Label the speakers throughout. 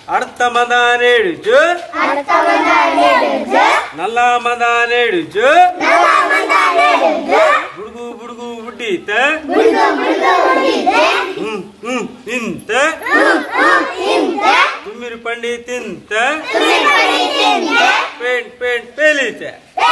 Speaker 1: అర్థమదానేడుచు నల్లమదానేడుచు బుడుగు బుడుగు బుడ్డీత ఉమ్, ఉమ్, ఇంత తుమ్మిరి పండి తింత paint paint పేలితే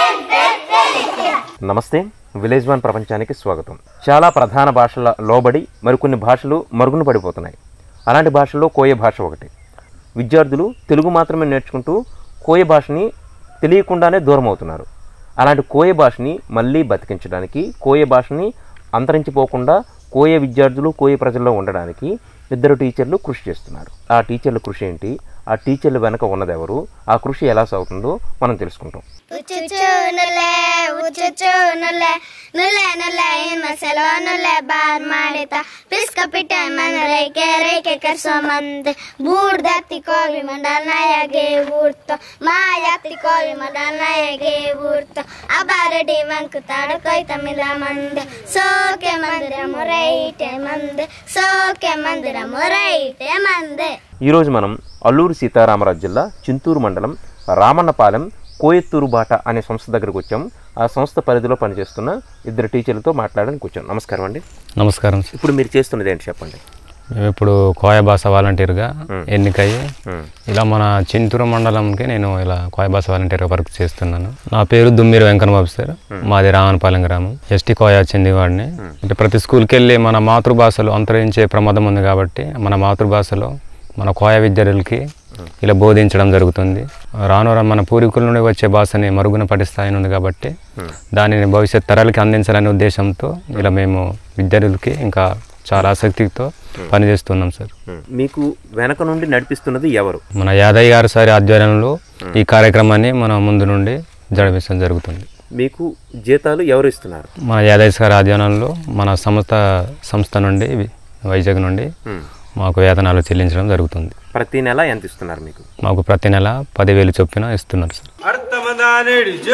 Speaker 2: నమస్తే విలేజ్ వన్ ప్రపంచానికి స్వాగతం చాలా ప్రధాన భాషల లోబడి మరికొన్ని భాషలు మరుగున పడిపోతున్నాయి అలాంటి భాషల్లో కోయ భాష ఒకటి విద్యార్థులు తెలుగు మాత్రమే నేర్చుకుంటూ కోయ భాషని తెలియకుండానే దూరం అవుతున్నారు అలాంటి కోయ భాషని మళ్ళీ బతికించడానికి కోయ భాషని అంతరించిపోకుండా కోయ విద్యార్థులు కోయ ప్రజల్లో ఉండడానికి ఇద్దరు టీచర్లు కృషి చేస్తున్నారు ఆ టీచర్ల కృషి ఏంటి ఆ టీచర్ల వెనక ఉన్నది ఎవరు ఆ కృషి ఎలా సాగుతుందో మనం తెలుసుకుంటాం
Speaker 3: ఉచుచు నులే ఉచుచు నులే నులే నులే మసలో నులే ಬಾರ್ ಮಾಡಿತ ಪಿಸ್ಕ ಪಿಟ್ಟೆ ಮನ ರೇಕೆ ರೇಕೆ ಕರ್ಸೋ ಮಂದೆ ಬೂಡ್ದತ್ತಿ ಕೋವಿ ಮಂಡಲ್ ನಯಗೆ ಊರ್ತ ಮಾಯತ್ತಿ ಕೋವಿ ಮಂಡಲ್ ನಯಗೆ ಊರ್ತ ಅಬಾರಡಿ ಮಂಕು ತಾಡು ಕೊಯ್ತ ಮಿಲ ಮಂದೆ ಸೋಕೆ ಮಂದಿರ ಮುರೈಟೆ ಮಂದೆ ಸೋಕೆ ಮಂದಿರ ಮುರೈಟೆ ಮಂದೆ
Speaker 2: ఈరోజు మనం అల్లూరు సీతారామరాజు జిల్లా చింతూరు మండలం రామన్నపాలెం కోయత్తూరు బాట అనే సంస్థ దగ్గరకు వచ్చాం ఆ సంస్థ పరిధిలో పనిచేస్తున్న ఇద్దరు టీచర్లతో మాట్లాడడానికి వచ్చాం నమస్కారం అండి
Speaker 4: నమస్కారం సార్
Speaker 2: ఇప్పుడు మీరు చేస్తున్నది ఏంటి చెప్పండి
Speaker 4: మేము ఇప్పుడు కోయ భాష వాలంటీర్గా ఎన్నికయ్యి ఇలా మన చింతూరు మండలంకి నేను ఇలా కోయ భాష వాలంటీర్గా వర్క్ చేస్తున్నాను నా పేరు దుమ్మిరి వెంకన్నబాబు సార్ మాది రావణపాలెం గ్రామం ఎస్టీ కోయ చెందివాడిని అంటే ప్రతి స్కూల్కి వెళ్ళి మన మాతృభాషలో అంతరించే ప్రమాదం ఉంది కాబట్టి మన మాతృభాషలో మన కోయ విద్యార్థులకి ఇలా బోధించడం జరుగుతుంది రాను రాను మన పూర్వీకుల నుండి వచ్చే భాషని మరుగున పడే స్థాయి ఉంది కాబట్టి దానిని భవిష్యత్ తరాలకి అందించాలనే ఉద్దేశంతో ఇలా మేము విద్యార్థులకి ఇంకా చాలా ఆసక్తితో పనిచేస్తున్నాం సార్
Speaker 2: మీకు వెనక నుండి నడిపిస్తున్నది ఎవరు
Speaker 4: మన యాదయ్య గారి సారి ఆధ్వర్యంలో ఈ కార్యక్రమాన్ని మన ముందు నుండి జరిపించడం జరుగుతుంది
Speaker 2: మీకు జీతాలు ఎవరు ఇస్తున్నారు
Speaker 4: మన యాదయ్య సారి ఆధ్వర్యంలో మన సంస్థ సంస్థ నుండి వైజాగ్ నుండి మాకు వేతనాలు చెల్లించడం జరుగుతుంది
Speaker 2: ప్రతి నెల ఎంత ఇస్తున్నారు మీకు
Speaker 4: మాకు ప్రతి నెల పదివేలు చొప్పున ఇస్తున్నారు సార్
Speaker 1: అర్థమదానేడుచు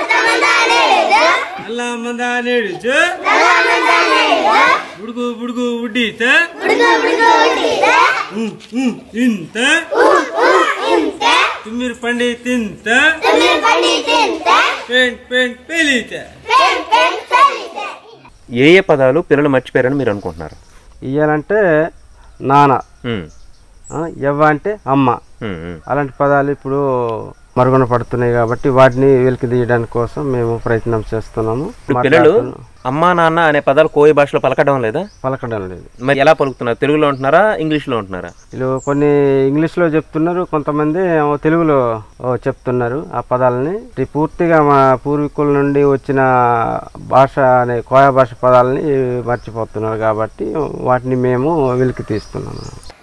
Speaker 1: నల్లమదానేడుచు బుడుగు బుడుగు బుడ్డీత ఉమ్, ఉమ్, ఇంత తుమ్మిరి పండి తింత పెయింట్ పెయింట్ పేలితే
Speaker 2: ఏ ఏ పదాలు పిల్లలు మర్చిపోయారని మీరు అనుకుంటున్నారు
Speaker 5: ఇయ్యాలంటే నాన్న
Speaker 2: ఉమ్,
Speaker 5: ఆ, ఎవ్వ అంటే అమ్మ
Speaker 2: ఉమ్, ఉమ్.
Speaker 5: అలాంటి పదాలు ఇప్పుడు మరుగున పడుతున్నాయి కాబట్టి వాటిని వెలికి తీయడానికి కోసం మేము ప్రయత్నం చేస్తున్నాము
Speaker 2: ఇప్పుడు పిల్లలు
Speaker 5: మాట్లాడుతున్నాం.
Speaker 2: అమ్మా నాన్న అనే పదాలు కోయ భాషలో పలకడం లేదా
Speaker 5: పలకడం లేదు
Speaker 2: మరి ఎలా పలుకుతున్నారు తెలుగులో ఉంటున్నారా ఇంగ్లీష్లో ఉంటున్నారా
Speaker 5: వీళ్ళు కొన్ని ఇంగ్లీష్లో చెప్తున్నారు కొంతమంది ఏమో తెలుగులో ఓ చెప్తున్నారు ఆ పదాలని ఇది పూర్తిగా మా పూర్వీకుల నుండి వచ్చిన భాష అనే కోయ భాష పదాలని మర్చిపోతున్నారు కాబట్టి వాటిని మేము వెలికి తీస్తున్నాము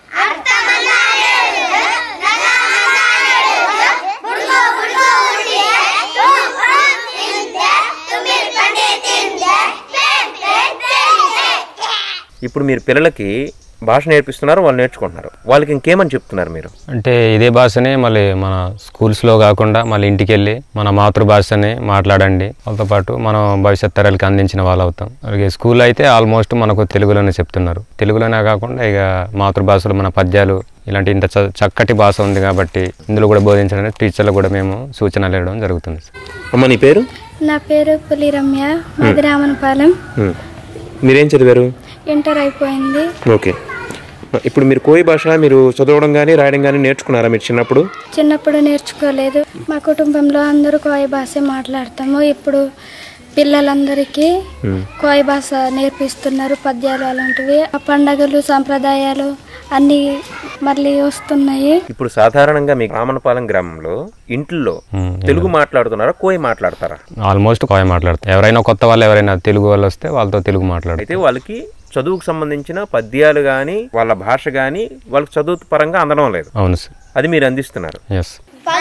Speaker 2: ఇప్పుడు మీరు పిల్లలకి భాష నేర్పిస్తున్నారు వాళ్ళు నేర్చుకుంటున్నారు వాళ్ళకి ఇంకేమని చెప్తున్నారు మీరు
Speaker 4: అంటే ఇదే భాషనే మళ్ళీ మన స్కూల్స్లో కాకుండా మళ్ళీ ఇంటికి వెళ్ళి మన మాతృభాషని మాట్లాడండి వాళ్ళతో పాటు మనం భవిష్యత్ తరాలకి అందించిన వాళ్ళు అవుతాం అలాగే స్కూల్ అయితే ఆల్మోస్ట్ మనకు తెలుగులోనే చెప్తున్నారు తెలుగులోనే కాకుండా ఇక మాతృభాషలో మన పద్యాలు ఇలాంటి ఇంత చ- చక్కటి భాష ఉంది కాబట్టి ఇందులో కూడా బోధించడానికి టీచర్లు కూడా మేము సూచనలు ఇవ్వడం జరుగుతుంది సార్
Speaker 2: అమ్మ నీ పేరు
Speaker 3: నా పేరు పులి రమ్య మాది రామనపాలెం
Speaker 2: ఉమ్. మీరేం చదివారు
Speaker 3: ఇంటర్ అయిపోయింది
Speaker 2: ఓకే ఇప్పుడు మీరు కోయి భాష మీరు చదవడం కానీ రాయడం కానీ నేర్చుకున్నారా మీరు చిన్నప్పుడు
Speaker 3: చిన్నప్పుడు నేర్చుకోలేదు మా కుటుంబంలో అందరూ కోయ భాష మాట్లాడతాము ఇప్పుడు పిల్లలందరికీ కోయ భాష నేర్పిస్తున్నారు పద్యాలు అలాంటివి ఆ పండగలు సంప్రదాయాలు అన్నీ మళ్ళీ వస్తున్నాయి
Speaker 2: ఇప్పుడు సాధారణంగా మీ రామనపాలెం గ్రామంలో ఇంట్లో తెలుగు మాట్లాడుతున్నారా కోయి మాట్లాడతారా
Speaker 4: ఆల్మోస్ట్ కోయ మాట్లాడతాం ఎవరైనా కొత్త వాళ్ళు ఎవరైనా తెలుగు వాళ్ళు వస్తే వాళ్ళతో తెలుగు మాట్లాడతాం
Speaker 2: అయితే వాళ్ళకి చదువుకు సంబంధించిన పద్యాలు కానీ వాళ్ళ భాష కానీ వాళ్ళకి చదువు పరంగా అందడం లేదు
Speaker 4: అవును సార్
Speaker 2: అది మీరు అందిస్తున్నారు
Speaker 4: ఎస్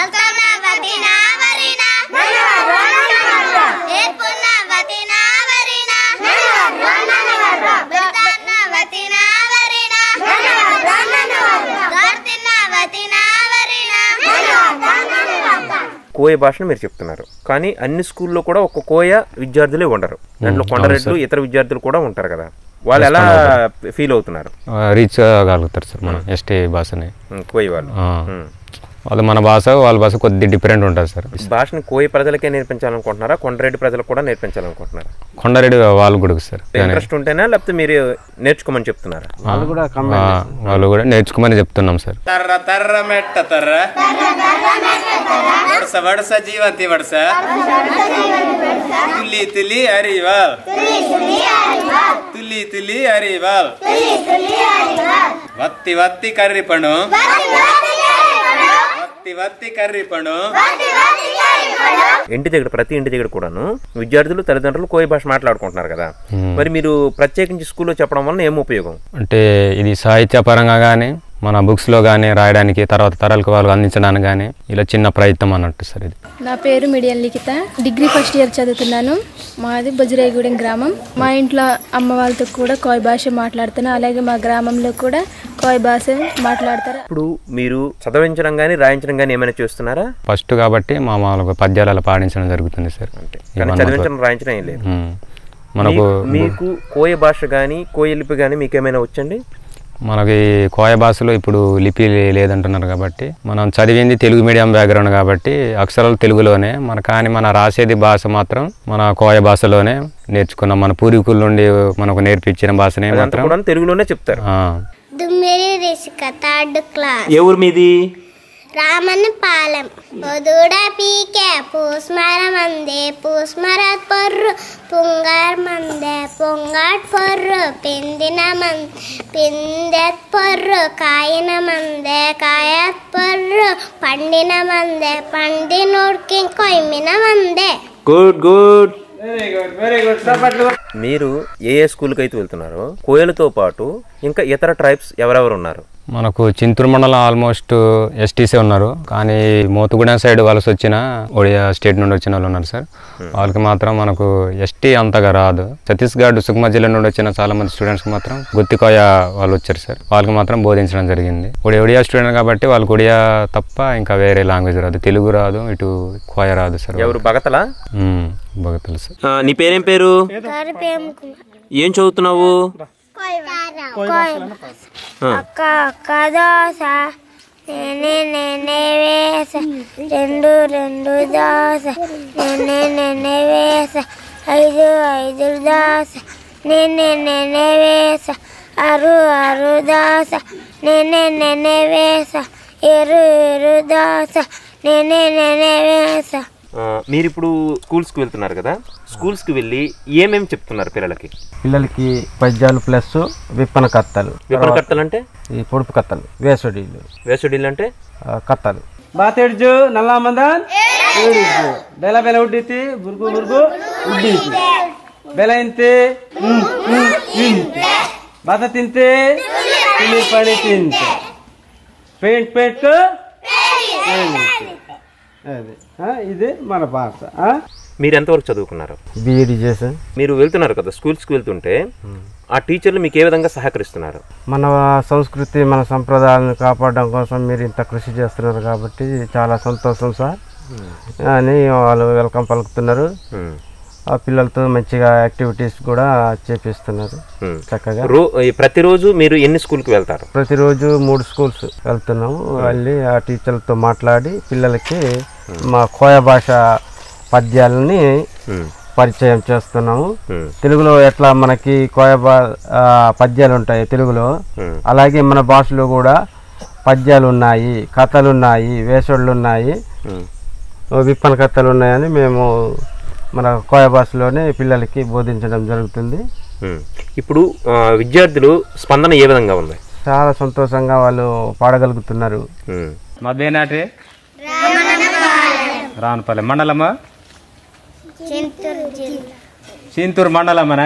Speaker 2: కోయ భాషను మీరు చెప్తున్నారు కానీ అన్ని స్కూల్లో కూడా ఒక కోయ విద్యార్థులే ఉండరు దాంట్లో కొండరెడ్లు ఇతర విద్యార్థులు కూడా ఉంటారు కదా వాళ్ళు ఎలా ఫీల్ అవుతున్నారు
Speaker 4: రీచ్ కాగలుగుతారు సార్ మనం ఎస్టీ భాషని
Speaker 2: ఉమ్, కోయి వాళ్ళు
Speaker 4: ఆ.
Speaker 2: ఉమ్.
Speaker 4: వాళ్ళు మన భాష వాళ్ళ భాష కొద్ది డిఫరెంట్ ఉంటుంది సార్
Speaker 2: భాషని కోయి ప్రజలకే నేర్పించాలనుకుంటున్నారా కొండరెడ్డి ప్రజలకు కూడా నేర్పించాలనుకుంటున్నారా
Speaker 4: కొండారెడ్డి వాళ్ళు కూడా సార్
Speaker 2: ఇంట్రెస్ట్ ఉంటేనా లేకపోతే మీరు నేర్చుకోమని చెప్తున్నారా
Speaker 5: వాళ్ళు కూడా
Speaker 4: ఆ, వాళ్ళు కూడా నేర్చుకోమని చెప్తున్నాం సార్
Speaker 1: తర్ర తర్ర మెట్ట తర్ర వడస వడస జీవంతి వడస తులి తులి అరివాల్ తులి తులి అరివాల్ వత్తి వత్తి కర్రి పండు వత్తి వత్తి కర్రి పండు
Speaker 2: ఇంటి దగ్గర ప్రతి ఇంటి దగ్గర కూడాను విద్యార్థులు తల్లిదండ్రులు కోయి భాష మాట్లాడుకుంటున్నారు కదా మరి మీరు ప్రత్యేకించి స్కూల్లో చెప్పడం వల్ల ఏం ఉపయోగం
Speaker 4: అంటే ఇది సాహిత్యపరంగా కానీ మన బుక్స్లో కానీ రాయడానికి తర్వాత తరాలకు వాళ్ళు అందించడానికి కానీ ఇలా చిన్న ప్రయత్నం అన్నట్టు సార్ ఇది
Speaker 6: నా పేరు మిడియల్ లిఖిత డిగ్రీ ఫస్ట్ ఇయర్ చదువుతున్నాను మాది బుజరాయిగూడెం గ్రామం మా ఇంట్లో అమ్మ వాళ్ళతో కూడా కోయ భాష మాట్లాడుతాను అలాగే మా గ్రామంలో కూడా కోయ భాష మాట్లాడతారు
Speaker 2: ఇప్పుడు మీరు చదివించడం కానీ రాయించడం కానీ ఏమైనా చేస్తున్నారా
Speaker 4: ఫస్ట్ కాబట్టి మా మామూలుగా పద్యాలు అలా పాడించడం జరుగుతుంది సార్ ఈ
Speaker 2: కానీ
Speaker 4: వన్ మంత్
Speaker 2: చదివించడం రాయించడం ఏం లేదు
Speaker 4: ఉమ్. మనకు
Speaker 2: మీకు- మీకు కోయ భాష కానీ కోయ లిపి కానీ మీకు ఏమైనా వచ్చండి
Speaker 4: మనకి కోయ భాషలో ఇప్పుడు లిపి లే- లేదంటున్నారు కాబట్టి మనం చదివింది తెలుగు మీడియం బ్యాక్గ్రౌండ్ కాబట్టి అక్షరాలు తెలుగులోనే మన కానీ మన రాసేది భాష మాత్రం మన కోయ భాషలోనే నేర్చుకున్నాం మన పూర్వీకుల నుండి మనకు నేర్పించిన భాషనే
Speaker 2: అదంతా
Speaker 4: మాత్రం
Speaker 2: కూడా తెలుగులోనే చెప్తారు
Speaker 4: ఆ,
Speaker 3: దుమ్మిరి రిసిక థర్డ్ క్లాస్
Speaker 2: ఏ ఊరు మీది
Speaker 3: రామన్ పాలెం పొదుడ పీకే పూస్మర మందే పూస్మరత్ పొర్రు పుంగార్ మందే పొంగాట్ పొర్రు పిందిన మం పిందెత్ పొర్రు కాయిన మందే కాయత్ పొర్రు పండిన మందే పండినోడ్కి కొయ్మిన మందే
Speaker 2: గుడ్ గుడ్ మీరు ఏ ఏ స్కూల్కి అయితే వెళ్తున్నారో కోయలతో పాటు ఇంకా ఇతర ట్రైబ్స్ ఎవరెవరు ఉన్నారు
Speaker 4: మనకు చింతూరు మండలం ఆల్మోస్ట్ ఎస్టీసీ ఉన్నారు కానీ మోతుగూడెం సైడ్ వలస వచ్చిన ఒడియా స్టేట్ నుండి వచ్చిన వాళ్ళు ఉన్నారు సార్ వాళ్ళకి మాత్రం మనకు ఎస్టీ అంతగా రాదు ఛత్తీస్గఢ్ సుక్మా జిల్లా నుండి వచ్చిన చాలా మంది స్టూడెంట్స్కి మాత్రం గుత్తికోయ వాళ్ళు వచ్చారు సార్ వాళ్ళకి మాత్రం బోధించడం జరిగింది ఒడి ఒడియా స్టూడెంట్ కాబట్టి వాళ్ళకి ఒడియా తప్ప ఇంకా వేరే లాంగ్వేజ్ రాదు తెలుగు రాదు ఇటు కోయ రాదు సార్
Speaker 2: ఎవరు బగతలా
Speaker 4: ఉమ్, బాగా తెలుసు
Speaker 2: ఆ, నీ పేరేం పేరు ఏం చదువుతున్నావు
Speaker 3: అక్క అక్క దోశ నేనే నేనే వేస రెండు రెండు దోశ నేనే నేనే వేస ఐదు ఐదు దోశ నేనే నేనే వేస ఆరు ఆరు దోశ నేనే నేనే వేస ఏరు ఏరు దోశ నేనే నేనే వేస
Speaker 2: ఆ, మీరు ఇప్పుడు స్కూల్స్కి వెళ్తున్నారు కదా స్కూల్స్కి వెళ్ళి ఏమేమి చెప్తున్నారు పిల్లలకి
Speaker 5: పిల్లలకి పద్యాలు ప్లస్ విప్పన కత్తలు
Speaker 2: విపణ కట్టలు అంటే
Speaker 5: ఈ పొడుపు కత్తలు వేసడీలు
Speaker 2: వేసుడీలు అంటే
Speaker 5: ఆ, కత్తలు బాతెడ్జు నల్లా మందన్ బెల బెల ఉడ్డితి బురుగు బురుగు ఉడ్డితి బెల ఇంతే ఉమ్, ఉమ్, ఇంతే బాత తింతే తిని పని తింతే పెయింట్ పెయింట్ అది ఆ, ఇది మన భాష
Speaker 2: మీరు ఎంతవరకు చదువుకున్నారు
Speaker 5: బీఈడి చేసాను
Speaker 2: మీరు వెళ్తున్నారు కదా స్కూల్స్కి వెళ్తుంటే ఆ టీచర్లు మీకు ఏ విధంగా సహకరిస్తున్నారు
Speaker 5: మన సంస్కృతి మన సంప్రదాయాలను కాపాడడం కోసం మీరు ఇంత కృషి చేస్తున్నారు కాబట్టి చాలా సంతోషం సార్ అని వాళ్ళు వెల్కమ్ పలుకుతున్నారు
Speaker 2: ఉమ్,
Speaker 5: ఆ పిల్లలతో మంచిగా యాక్టివిటీస్ కూడా చేపిస్తున్నారు
Speaker 2: ఉమ్.
Speaker 5: చక్కగా
Speaker 2: రో ఈ ప్రతిరోజు మీరు ఎన్ని స్కూల్కి వెళ్తారు
Speaker 5: ప్రతిరోజు మూడు స్కూల్స్ వెళ్తున్నాము వెళ్ళి ఆ టీచర్లతో మాట్లాడి పిల్లలకి మా కోయ భాష పద్యాలని
Speaker 2: ఉమ్,
Speaker 5: పరిచయం చేస్తున్నాము
Speaker 2: ఉమ్,
Speaker 5: తెలుగులో ఎట్లా మనకి కోయ భా ఆ, పద్యాలు ఉంటాయి తెలుగులో
Speaker 2: ఉమ్.
Speaker 5: అలాగే మన భాషలో కూడా పద్యాలు ఉన్నాయి కథలు ఉన్నాయి వేసోళ్ళు ఉన్నాయి
Speaker 2: ఉమ్.
Speaker 5: విప్పన కథలు ఉన్నాయని మేము మన కోయ భాషలోనే పిల్లలకి బోధించడం జరుగుతుంది
Speaker 2: ఉమ్. ఇప్పుడు ఆ, విద్యార్థులు స్పందన ఏ విధంగా ఉంది
Speaker 5: చాలా సంతోషంగా వాళ్ళు పాడగలుగుతున్నారు
Speaker 2: ఉమ్.
Speaker 1: మధ్యనాటి రానుపల్లి మండలమా
Speaker 3: చింతూరు జిల్లా
Speaker 1: చింతూరు మండలమనా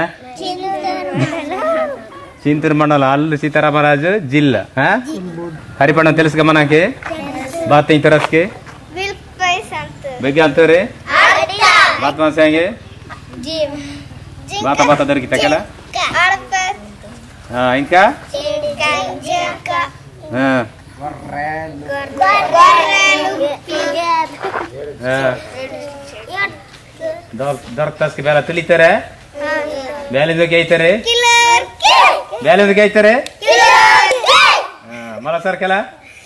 Speaker 1: చింతూరు మండలం అల్లు సీతారామరాజు జిల్లా ఆ? హరిపండం తెలుసుగా మనకి బాత్ ఇంతరస్కి
Speaker 3: బిల్పై సంతూర్
Speaker 1: బిగ్గంతూరి బాత్ మాసాంగి
Speaker 3: జీవ్
Speaker 1: బాత బాత దొరికితే కదా
Speaker 3: అడపత్
Speaker 1: ఆ, ఇంకా
Speaker 3: జింక
Speaker 1: ఆ,
Speaker 3: గొర్రెలు పిగర్
Speaker 1: ఆ. దొర- దొరకతాస్కి ಬೇಲ ತುಳಿತಾರೆ ಬೇಲೆ ಜೋಗಿ ಐತಾರೆ
Speaker 3: ಕಿಲರ್ ಕೆ
Speaker 1: ಬ್ಯಾಲೆ ఎందుకు అవుతారే मला सारख्याला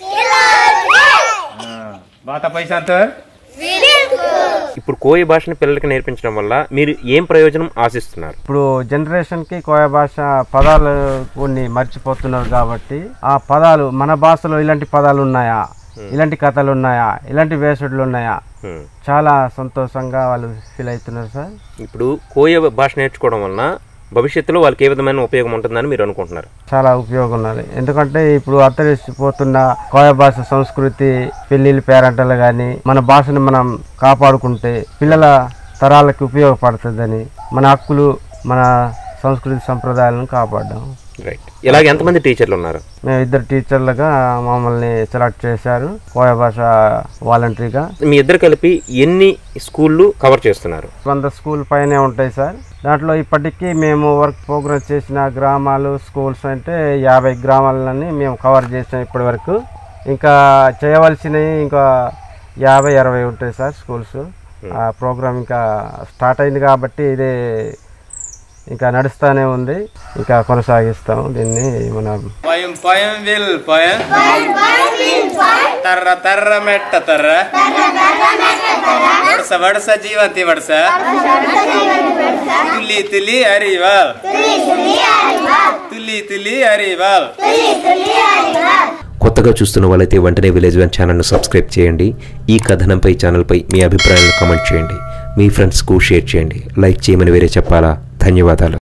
Speaker 1: బాత పైసా అంత
Speaker 2: ఇప్పుడు కోయ భాషను పిల్లలకి నేర్పించడం వల్ల మీరు ఏం ప్రయోజనం ఆశిస్తున్నారు
Speaker 5: ఇప్పుడు జనరేషన్కి కోయ భాష పదాలు కొన్ని మర్చిపోతున్నారు కాబట్టి ఆ పదాలు మన భాషలో ఇలాంటి పదాలు ఉన్నాయా ఇలాంటి కథలు ఉన్నాయా ఇలాంటి వేసుడులు ఉన్నాయా
Speaker 2: హ్మ్.
Speaker 5: చాలా సంతోషంగా వాళ్ళు ఫీల్ అవుతున్నారు సార్
Speaker 2: ఇప్పుడు కోయ భాష నేర్చుకోవడం వలన భవిష్యత్తులో వాళ్ళకి ఏ విధమైన ఉపయోగం ఉంటుందని మీరు అనుకుంటున్నారు
Speaker 5: చాలా ఉపయోగం ఉన్నది ఎందుకంటే ఇప్పుడు అంతరిస్తుపోతున్న కోయ భాష సంస్కృతి పెళ్ళిళ్ళ పేరంటలు కానీ మన భాషను మనం కాపాడుకుంటే పిల్లల తరాలకు ఉపయోగపడుతుందని మన హక్కులు మన సంస్కృతి సంప్రదాయాలను కాపాడడం
Speaker 2: రైట్ ఇలాగ ఎంతమంది టీచర్లు ఉన్నారు
Speaker 5: మేము ఇద్దరు టీచర్లుగా మమ్మల్ని సెలెక్ట్ చేశారు కోయ భాష వాలంటరీగా
Speaker 2: మీ ఇద్దరు కలిపి ఎన్ని స్కూళ్ళు కవర్ చేస్తున్నారు
Speaker 5: వంద స్కూల్ పైనే ఉంటాయి సార్ దాంట్లో ఇప్పటికీ మేము వర్క్ ప్రోగ్రామ్ చేసిన గ్రామాలు స్కూల్స్ అంటే యాభై గ్రామాలని మేము కవర్ చేసాం ఇప్పటి వరకు ఇంకా చేయవలసినవి ఇంకా యాభై అరవై ఉంటాయి సార్ స్కూల్స్ ఆ ప్రోగ్రామ్ ఇంకా స్టార్ట్ అయింది కాబట్టి ఇదే ఇంకా నడుస్తూనే ఉంది ఇంకా కొనసాగిస్తాం దీన్ని మనం
Speaker 1: పయం పయం విల్ పయం తర్ర తర్ర మెట్ట తర్ర వడస వడస జీవంతి వడస తులి తులి అరివాల్ తులి తులి అరివాల్
Speaker 7: కొత్తగా చూస్తున్న వాళ్ళైతే వెంటనే విలేజ్ వన్ ఛానల్ను సబ్స్క్రైబ్ చేయండి ఈ కథనంపై ఛానల్పై మీ అభిప్రాయాలను కామెంట్ చేయండి మీ ఫ్రెండ్స్కు షేర్ చేయండి లైక్ చేయమని వేరే చెప్పాలా ధన్యవాదాలు